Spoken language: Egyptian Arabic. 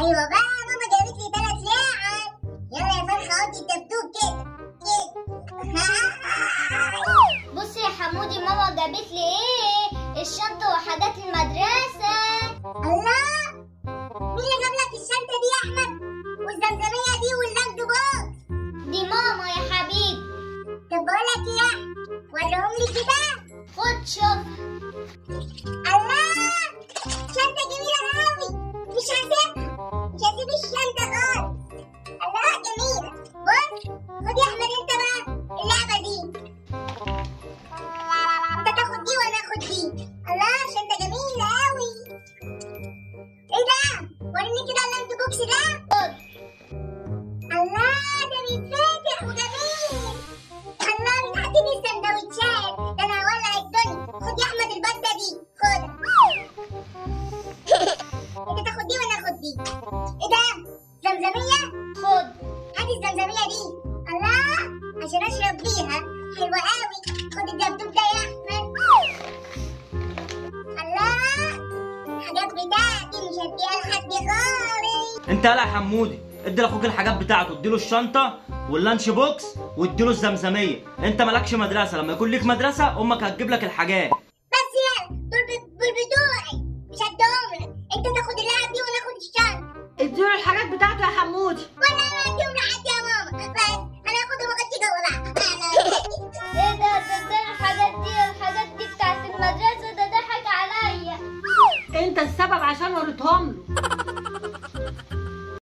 ايوه بقى ماما جابت لي ثلاث لعب يلا يا فرخه قضي الدبدوب كده كده بصي يا حمودي ماما جابت لي ايه الشنطه وحاجات المدرسه الله مين اللي جاب لك الشنطه دي يا احمد والزمزميه دي واللاند بوكس دي ماما يا حبيبي طب بقول لك ايه يا احمد وريهم لي كده خد شوف الله شنطه جميله قوي مش هسيبها مش هسيب الشنطه خالص الله جميله بص خد يا احمد انت بقى اللعبه دي انت تاخد دي وانا اخد دي الله شنطه جميله قوي ايه ده وريني كده اللاند بوكس ده خد الله ده بيتفتح وجميل الله بيتحط فيه السندوتشات ده انا هولع الدنيا خد يا احمد البته دي خد انت تاخد دي وانا اخد دي ايه ده زمزميه خد هات الزمزميه دي الله عشان اشرب بيها حلوه قوي خد الدبدوب ده يا احمد الله الحاجات بتاعتي مش هديها لحد خالص انت يلا يا حمودي ادي لاخوك الحاجات بتاعته اديله الشنطه واللانش بوكس واديله الزمزميه انت مالكش مدرسه لما يكون ليك مدرسه امك هتجيب لك الحاجات